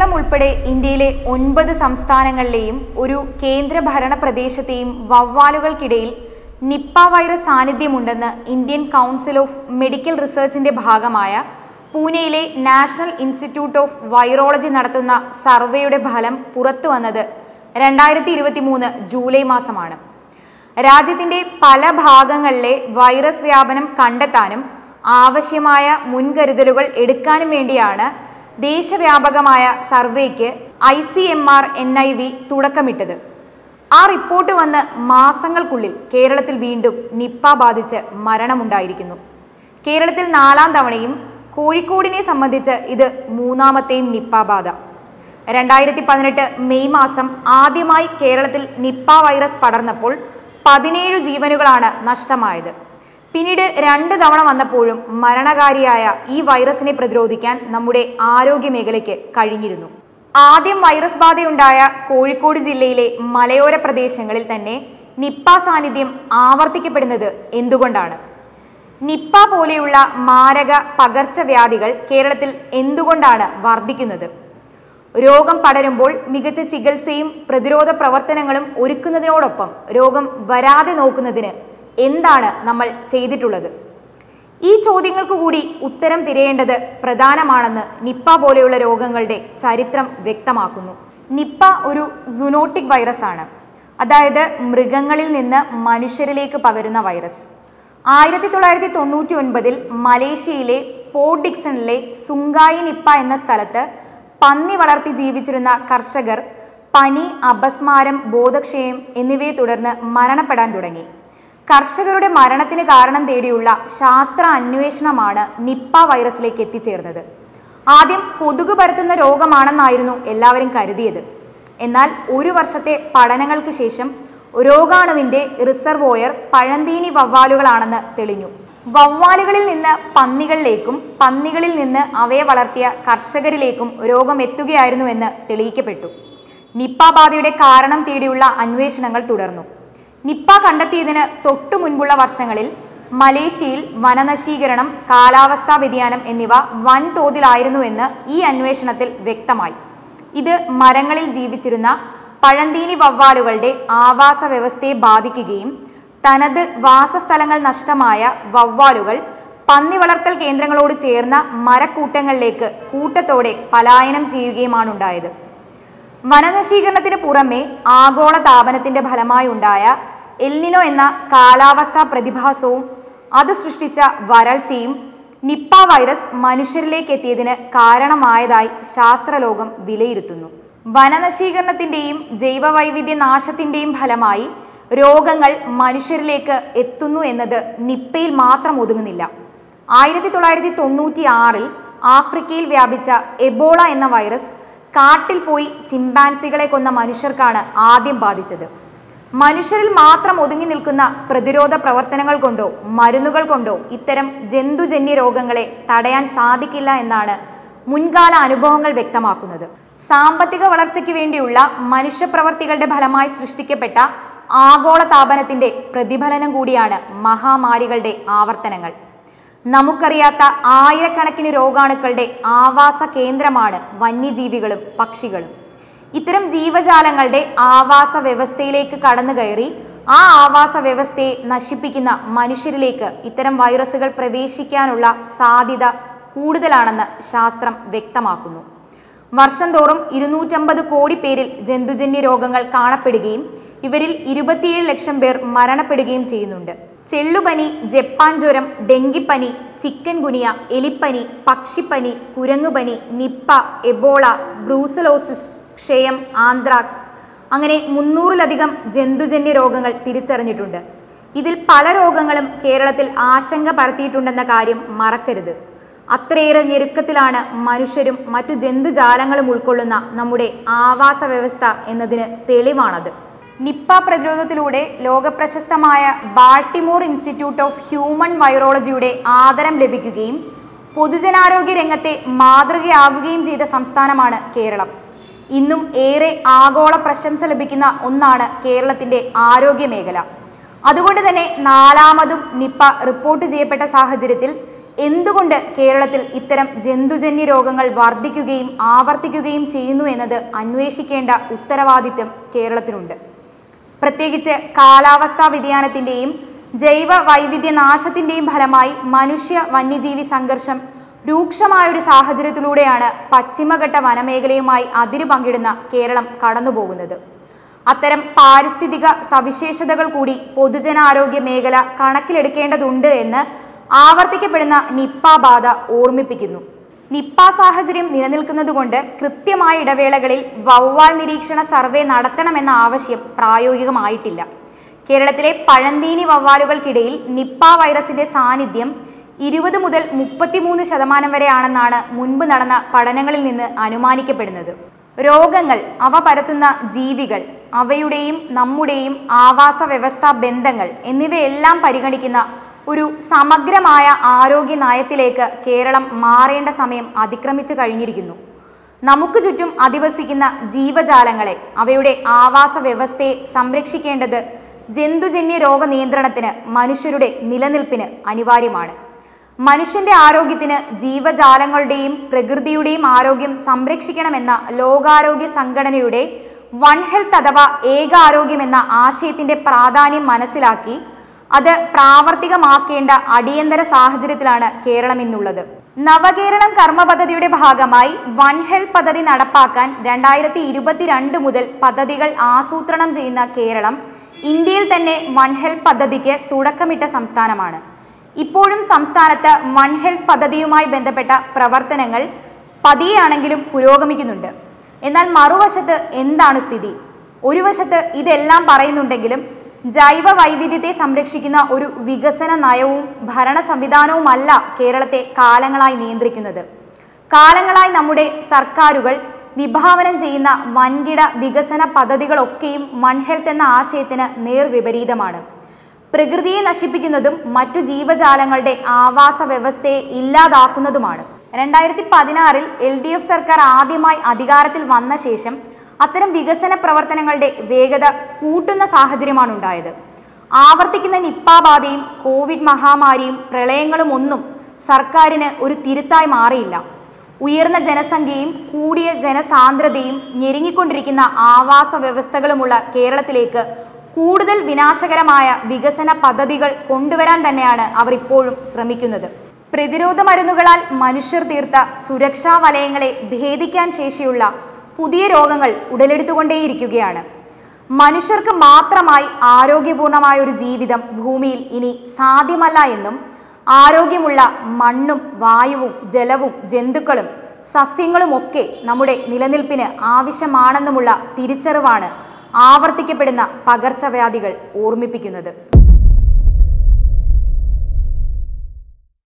കേരളം ഉൾപ്പെടെ ഇന്ത്യയിലെ ഒൻപത് സംസ്ഥാനങ്ങളിലെയും ഒരു കേന്ദ്രഭരണ പ്രദേശത്തെയും വവ്വാലുകൾക്കിടയിൽ നിപ്പ വൈറസ് സാന്നിധ്യമുണ്ടെന്ന് ഇന്ത്യൻ കൗൺസിൽ ഓഫ് മെഡിക്കൽ റിസർച്ചിന്റെ ഭാഗമായ പൂനെയിലെ നാഷണൽ ഇൻസ്റ്റിറ്റ്യൂട്ട് ഓഫ് വൈറോളജി നടത്തുന്ന സർവേയുടെ ഫലം പുറത്തു വന്നത് രണ്ടായിരത്തി ഇരുപത്തി മൂന്ന് ജൂലൈ മാസമാണ് രാജ്യത്തിന്റെ പല ഭാഗങ്ങളിലെ വൈറസ് വ്യാപനം കണ്ടെത്താനും ആവശ്യമായ മുൻകരുതലുകൾ എടുക്കാനും വേണ്ടിയാണ് ദേശവ്യാപകമായ സർവേക്ക് I C M R N I V തുടക്കമിട്ടത് ആ റിപ്പോർട്ട് വന്ന് മാസങ്ങൾക്കുള്ളിൽ കേരളത്തിൽ വീണ്ടും നിപ്പ ബാധിച്ച് മരണമുണ്ടായിരിക്കുന്നു കേരളത്തിൽ നാലാം തവണയും കോഴിക്കോടിനെ സംബന്ധിച്ച് ഇത് മൂന്നാമത്തെയും നിപ്പ ബാധ രണ്ടായിരത്തി പതിനെട്ട് മെയ് മാസം ആദ്യമായി കേരളത്തിൽ നിപ്പ വൈറസ് പടർന്നപ്പോൾ പതിനേഴ് ജീവനുകളാണ് നഷ്ടമായത് പിന്നീട് രണ്ട് തവണ വന്നപ്പോഴും മരണകാരിയായ ഈ വൈറസിനെ പ്രതിരോധിക്കാൻ നമ്മുടെ ആരോഗ്യ മേഖലയ്ക്ക് കഴിഞ്ഞിരുന്നു ആദ്യം വൈറസ് ബാധയുണ്ടായ കോഴിക്കോട് ജില്ലയിലെ മലയോര പ്രദേശങ്ങളിൽ തന്നെ നിപ്പ സാന്നിധ്യം ആവർത്തിക്കപ്പെടുന്നത് എന്തുകൊണ്ടാണ് നിപ്പ പോലെയുള്ള മാരക പകർച്ചവ്യാധികൾ കേരളത്തിൽ എന്തുകൊണ്ടാണ് വർദ്ധിക്കുന്നത് രോഗം പടരുമ്പോൾ മികച്ച ചികിത്സയും പ്രതിരോധ പ്രവർത്തനങ്ങളും ഒരുക്കുന്നതിനോടൊപ്പം രോഗം വരാതെ നോക്കുന്നതിന് എന്താണ് നമ്മൾ ചെയ്തിട്ടുള്ളത് ഈ ചോദ്യങ്ങൾക്ക് കൂടി ഉത്തരം തിരയേണ്ടത് പ്രധാനമാണെന്ന് നിപ്പ പോലെയുള്ള രോഗങ്ങളുടെ ചരിത്രം വ്യക്തമാക്കുന്നു നിപ്പ ഒരു സുനോട്ടിക് വൈറസ് ആണ് അതായത് മൃഗങ്ങളിൽ നിന്ന് മനുഷ്യരിലേക്ക് പകരുന്ന വൈറസ് ആയിരത്തി തൊള്ളായിരത്തി തൊണ്ണൂറ്റി ഒൻപതിൽ മലേഷ്യയിലെ പോർട്ട് ഡിക്സണിലെ സുങ്കായി നിപ്പ എന്ന സ്ഥലത്ത് പന്നി വളർത്തി ജീവിച്ചിരുന്ന കർഷകർ പനി അപസ്മാരം ബോധക്ഷയം എന്നിവയെ തുടർന്ന് മരണപ്പെടാൻ തുടങ്ങി കർഷകരുടെ മരണത്തിന് കാരണം തേടിയുള്ള ശാസ്ത്ര അന്വേഷണമാണ് നിപ്പ വൈറസിലേക്ക് എത്തിച്ചേർന്നത് ആദ്യം കൊതുക് പരത്തുന്ന രോഗമാണെന്നായിരുന്നു എല്ലാവരും കരുതിയത് എന്നാൽ ഒരു വർഷത്തെ പഠനങ്ങൾക്ക് ശേഷം രോഗാണുവിന്റെ റിസർവോയർ പഴന്തീനി വവ്വാലുകളാണെന്ന് തെളിഞ്ഞു വവ്വാലുകളിൽ നിന്ന് പന്നികളിലേക്കും പന്നികളിൽ നിന്ന് അവയെ വളർത്തിയ കർഷകരിലേക്കും രോഗം എത്തുകയായിരുന്നുവെന്ന് തെളിയിക്കപ്പെട്ടു നിപ്പ ബാധയുടെ കാരണം തേടിയുള്ള അന്വേഷണങ്ങൾ തുടർന്നു നിപ്പ കണ്ടെത്തിയതിന് തൊട്ടു മുൻപുള്ള വർഷങ്ങളിൽ മലേഷ്യയിൽ വനനശീകരണം കാലാവസ്ഥാ വ്യതിയാനം എന്നിവ വൻതോതിലായിരുന്നുവെന്ന് ഈ അന്വേഷണത്തിൽ വ്യക്തമായി ഇത് മരങ്ങളിൽ ജീവിച്ചിരുന്ന പഴന്തീനി വവ്വാലുകളുടെ ആവാസ വ്യവസ്ഥയെ ബാധിക്കുകയും തനത് വാസസ്ഥലങ്ങൾ നഷ്ടമായ വവ്വാലുകൾ പന്നി വളർത്തൽ കേന്ദ്രങ്ങളോട് ചേർന്ന മരക്കൂട്ടങ്ങളിലേക്ക് കൂട്ടത്തോടെ പലായനം ചെയ്യുകയുമാണുണ്ടായത് വനനശീകരണത്തിന് പുറമെ ആഗോള താപനത്തിന്റെ ഫലമായി ഉണ്ടായ എൽനിനോ എന്ന കാലാവസ്ഥാ പ്രതിഭാസവും അത് സൃഷ്ടിച്ച വരൾച്ചയും നിപ്പ വൈറസ് മനുഷ്യരിലേക്ക് എത്തിയതിന് കാരണമായതായി ശാസ്ത്രലോകം വിലയിരുത്തുന്നു വനനശീകരണത്തിന്റെയും ജൈവവൈവിധ്യ നാശത്തിന്റെയും ഫലമായി രോഗങ്ങൾ മനുഷ്യരിലേക്ക് എത്തുന്നു എന്നത് നിപ്പയിൽ മാത്രം ഒതുങ്ങുന്നില്ല ആയിരത്തി തൊള്ളായിരത്തി തൊണ്ണൂറ്റി ആറിൽ ആഫ്രിക്കയിൽ വ്യാപിച്ച എബോള എന്ന വൈറസ് കാട്ടിൽ പോയി ചിമ്പാൻസികളെ കൊന്ന മനുഷ്യർക്കാണ് ആദ്യം ബാധിച്ചത് മനുഷ്യരിൽ മാത്രം ഒതുങ്ങി നിൽക്കുന്ന പ്രതിരോധ പ്രവർത്തനങ്ങൾ കൊണ്ടോ മരുന്നുകൾ കൊണ്ടോ ഇത്തരം ജന്തുജന്യ രോഗങ്ങളെ തടയാൻ സാധിക്കില്ല എന്നാണ് മുൻകാല അനുഭവങ്ങൾ വ്യക്തമാക്കുന്നത് സാമ്പത്തിക വളർച്ചയ്ക്ക് വേണ്ടിയുള്ള മനുഷ്യപ്രവർത്തികളുടെ ഫലമായി സൃഷ്ടിക്കപ്പെട്ട ആഗോള താപനത്തിന്റെ പ്രതിഫലനം കൂടിയാണ് മഹാമാരികളുടെ ആവർത്തനങ്ങൾ നമുക്കറിയാത്ത ആയിരക്കണക്കിന് രോഗാണുക്കളുടെ ആവാസ കേന്ദ്രമാണ് വന്യജീവികളും പക്ഷികളും ഇത്തരം ജീവജാലങ്ങളുടെ ആവാസ വ്യവസ്ഥയിലേക്ക് കടന്നു കയറി ആ ആവാസ വ്യവസ്ഥയെ നശിപ്പിക്കുന്ന മനുഷ്യരിലേക്ക് ഇത്തരം വൈറസുകൾ പ്രവേശിക്കാനുള്ള സാധ്യത കൂടുതലാണെന്ന് ശാസ്ത്രം വ്യക്തമാക്കുന്നു വർഷം തോറും ഇരുന്നൂറ്റമ്പത് കോടി പേരിൽ ജന്തുജന്യ രോഗങ്ങൾ കാണപ്പെടുകയും ഇവരിൽ ഇരുപത്തിയേഴ് ലക്ഷം പേർ മരണപ്പെടുകയും ചെയ്യുന്നുണ്ട് ചെള്ളുപനി ജപ്പാൻ ജ്വരം ഡെങ്കിപ്പനി ചിക്കൻ ഗുനിയ എലിപ്പനി പക്ഷിപ്പനി കുരങ്ങുപനി നിപ്പ എബോള ബ്രൂസലോസിസ് ക്ഷയം ആന്ത്രാക്സ് അങ്ങനെ മുന്നൂറിലധികം ജന്തുജന്യ രോഗങ്ങൾ തിരിച്ചറിഞ്ഞിട്ടുണ്ട് ഇതിൽ പല രോഗങ്ങളും കേരളത്തിൽ ആശങ്ക പരത്തിയിട്ടുണ്ടെന്ന കാര്യം മറക്കരുത് അത്രയേറെ ഞെരുക്കത്തിലാണ് മനുഷ്യരും മറ്റു ജന്തുജാലങ്ങളും ഉൾക്കൊള്ളുന്ന നമ്മുടെ ആവാസ വ്യവസ്ഥ എന്നതിന് തെളിവാണത് നിപ്പ പ്രതിരോധത്തിലൂടെ ലോകപ്രശസ്തമായ ബാൾട്ടിമോർ ഇൻസ്റ്റിറ്റ്യൂട്ട് ഓഫ് ഹ്യൂമൻ വൈറോളജിയുടെ ആദരം ലഭിക്കുകയും പൊതുജനാരോഗ്യ രംഗത്തെ മാതൃകയാകുകയും ചെയ്ത സംസ്ഥാനമാണ് കേരളം ഇന്നും ഏറെ ആഗോള പ്രശംസ ലഭിക്കുന്ന ഒന്നാണ് കേരളത്തിന്റെ ആരോഗ്യ മേഖല അതുകൊണ്ട് തന്നെ നാലാമതും നിപ്പ റിപ്പോർട്ട് ചെയ്യപ്പെട്ട സാഹചര്യത്തിൽ എന്തുകൊണ്ട് കേരളത്തിൽ ഇത്തരം ജന്തുജന്യ രോഗങ്ങൾ വർദ്ധിക്കുകയും ആവർത്തിക്കുകയും ചെയ്യുന്നു എന്നത് അന്വേഷിക്കേണ്ട ഉത്തരവാദിത്വം കേരളത്തിനുണ്ട് പ്രത്യേകിച്ച് കാലാവസ്ഥാ വ്യതിയാനത്തിന്റെയും ജൈവ വൈവിധ്യ നാശത്തിന്റെയും ഫലമായി മനുഷ്യ വന്യജീവി സംഘർഷം രൂക്ഷമായ ഒരു സാഹചര്യത്തിലൂടെയാണ് പശ്ചിമഘട്ട വനമേഖലയുമായി അതിരു പങ്കിടുന്ന കേരളം കടന്നുപോകുന്നത് അത്തരം പാരിസ്ഥിതിക സവിശേഷതകൾ കൂടി പൊതുജനാരോഗ്യ മേഖല കണക്കിലെടുക്കേണ്ടതുണ്ട് എന്ന് ആവർത്തിക്കപ്പെടുന്ന നിപ്പ ബാധ ഓർമ്മിപ്പിക്കുന്നു നിപ്പ സാഹചര്യം നിലനിൽക്കുന്നതുകൊണ്ട് കൃത്യമായ ഇടവേളകളിൽ വവ്വാൽ നിരീക്ഷണ സർവേ നടത്തണമെന്ന ആവശ്യം പ്രായോഗികമായിട്ടില്ല കേരളത്തിലെ പഴന്തീനി വവ്വാലുകൾക്കിടയിൽ നിപ്പ വൈറസിന്റെ സാന്നിധ്യം ഇരുപത് മുതൽ മുപ്പത്തിമൂന്ന് ശതമാനം വരെയാണെന്നാണ് മുൻപ് നടന്ന പഠനങ്ങളിൽ നിന്ന് അനുമാനിക്കപ്പെടുന്നത് രോഗങ്ങൾ അവ പരത്തുന്ന ജീവികൾ അവയുടെയും നമ്മുടെയും ആവാസ വ്യവസ്ഥാ ബന്ധങ്ങൾ എന്നിവയെല്ലാം പരിഗണിക്കുന്ന ഒരു സമഗ്രമായ ആരോഗ്യ നയത്തിലേക്ക് കേരളം മാറേണ്ട സമയം അതിക്രമിച്ചു കഴിഞ്ഞിരിക്കുന്നു നമുക്ക് ചുറ്റും അധിവസിക്കുന്ന ജീവജാലങ്ങളെ അവയുടെ ആവാസ വ്യവസ്ഥയെ സംരക്ഷിക്കേണ്ടത് ജന്തുജന്യ രോഗ നിയന്ത്രണത്തിന് മനുഷ്യരുടെ നിലനിൽപ്പിന് അനിവാര്യമാണ് മനുഷ്യന്റെ ആരോഗ്യത്തിന് ജീവജാലങ്ങളുടെയും പ്രകൃതിയുടെയും ആരോഗ്യം സംരക്ഷിക്കണമെന്ന ലോകാരോഗ്യ സംഘടനയുടെ വൺ ഹെൽത്ത് അഥവാ ഏകാരോഗ്യം എന്ന ആശയത്തിന്റെ പ്രാധാന്യം മനസ്സിലാക്കി അത് പ്രാവർത്തികമാക്കേണ്ട അടിയന്തര സാഹചര്യത്തിലാണ് കേരളം ഇന്നുള്ളത് നവകേരളം കർമ്മ പദ്ധതിയുടെ ഭാഗമായി വൺ ഹെൽത്ത് പദ്ധതി നടപ്പാക്കാൻ രണ്ടായിരത്തി ഇരുപത്തിരണ്ട് മുതൽ പദ്ധതികൾ ആസൂത്രണം ചെയ്യുന്ന കേരളം ഇന്ത്യയിൽ തന്നെ വൺ ഹെൽത്ത് പദ്ധതിക്ക് തുടക്കമിട്ട സംസ്ഥാനമാണ് ഇപ്പോഴും സംസ്ഥാനത്ത് വൺ ഹെൽത്ത് പദ്ധതിയുമായി ബന്ധപ്പെട്ട പ്രവർത്തനങ്ങൾ പതിയെയാണെങ്കിലും പുരോഗമിക്കുന്നുണ്ട് എന്നാൽ മറുവശത്ത് എന്താണ് സ്ഥിതി ഒരു വശത്ത് ഇതെല്ലാം പറയുന്നുണ്ടെങ്കിലും ജൈവ വൈവിധ്യത്തെ സംരക്ഷിക്കുന്ന ഒരു വികസന നയവും ഭരണ സംവിധാനവുമല്ല കേരളത്തെ കാലങ്ങളായി നിയന്ത്രിക്കുന്നത് കാലങ്ങളായി നമ്മുടെ സർക്കാരുകൾ വിഭാവനം ചെയ്യുന്ന വൻകിട വികസന പദ്ധതികളൊക്കെയും വൺ ഹെൽത്ത് എന്ന ആശയത്തിന് നേർവിപരീതമാണ് പ്രകൃതിയെ നശിപ്പിക്കുന്നതും മറ്റു ജീവജാലങ്ങളുടെ ആവാസ വ്യവസ്ഥയെ ഇല്ലാതാക്കുന്നതുമാണ് രണ്ടായിരത്തി പതിനാറിൽ എൽ ഡി എഫ് സർക്കാർ ആദ്യമായി അധികാരത്തിൽ വന്ന ശേഷം അത്തരം വികസന പ്രവർത്തനങ്ങളുടെ വേഗത കൂട്ടുന്ന സാഹചര്യമാണ് ഉണ്ടായത് ആവർത്തിക്കുന്ന നിപ്പ ബാധയും കോവിഡ് മഹാമാരിയും പ്രളയങ്ങളും ഒന്നും സർക്കാരിന് ഒരു തിരുത്തായി മാറിയില്ല ഉയർന്ന ജനസംഖ്യയും കൂടിയ ജനസാന്ദ്രതയും ഞെരുങ്ങിക്കൊണ്ടിരിക്കുന്ന ആവാസ വ്യവസ്ഥകളുമുള്ള കേരളത്തിലേക്ക് കൂടുതൽ വിനാശകരമായ വികസന പദ്ധതികൾ കൊണ്ടുവരാൻ തന്നെയാണ് അവർ ഇപ്പോഴും ശ്രമിക്കുന്നത് പ്രതിരോധ മരുന്നുകളാൽ മനുഷ്യർ തീർത്ത സുരക്ഷാ വലയങ്ങളെ ഭേദിക്കാൻ ശേഷിയുള്ള പുതിയ രോഗങ്ങൾ ഉടലെടുത്തുകൊണ്ടേയിരിക്കുകയാണ് മനുഷ്യർക്ക് മാത്രമായി ആരോഗ്യപൂർണമായ ഒരു ജീവിതം ഭൂമിയിൽ ഇനി സാധ്യമല്ല എന്നും ആരോഗ്യമുള്ള മണ്ണും വായുവും ജലവും ജന്തുക്കളും സസ്യങ്ങളുമൊക്കെ നമ്മുടെ നിലനിൽപ്പിന് ആവശ്യമാണെന്നുമുള്ള തിരിച്ചറിവാണ് ആവർത്തിക്കപ്പെടുന്ന പകർച്ചവ്യാധികൾ ഓർമ്മിപ്പിക്കുന്നത്